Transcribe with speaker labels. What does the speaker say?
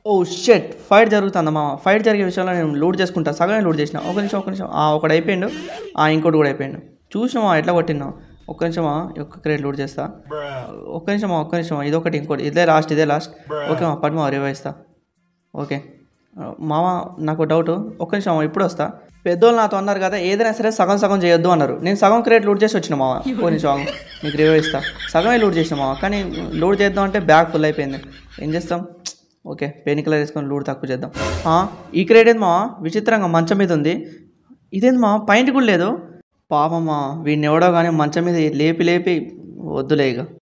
Speaker 1: ఓ షెట్ ఫైట్ జరుగుతుందా మామ ఫైట్ జరిగే విషయంలో నేను లూట్ చేసుకుంటా సగమే లూట్ చేసిన ఒక నిమిషం ఒక నిమిషం ఆ ఒకటి అయిపోయిండు ఆ ఇంకోటి కూడా అయిపోయిండు చూసినావా ఎట్లా కొట్టినా ఒక్క నిమిషమా ఒక్క క్రేట్ లూట్ చేస్తా ఒక్క నిమిషమా ఒక్క నిమిషమా ఇదొకటి ఇంకోటి ఇదే లాస్ట్ ఇదే లాస్ట్ ఓకే మా పద్మ రివైస్తా ఓకే ఆ, మామ నాకు డౌట్ ఒక్క నిమిషం మామ, ఇప్పుడు వస్తా పెద్దోళ్ళు నాతో అన్నారు కదా ఏదైనా సరే సగం సగం చేయొద్దు అన్నారు నేను సగం క్రేట్ లూట్ చేసి వచ్చిన మామ ఓ నిమిషం ఆగు. నీకు రివైవ్ ఇస్తా సగమే లూట్ చేసిన మామ కానీ లూట్ చేద్దాం అంటే బ్యాగ్ ఫుల్ అయిపోయింది ఏం చేస్తాం ఓకే పెయిన్ కిల్లర్ వేసుకొని లూట్ తక్కువ చేద్దాం ఆ, ఈ క్రేట్ ఏంది మామ విచిత్రంగా మంచం మీద ఉంది ఇదేంది మా పాయింట్ కూడా లేదు పాపమ్మా వీడిని ఎవడో కానీ మంచం మీద లేపి లేపి వద్దులే ఇక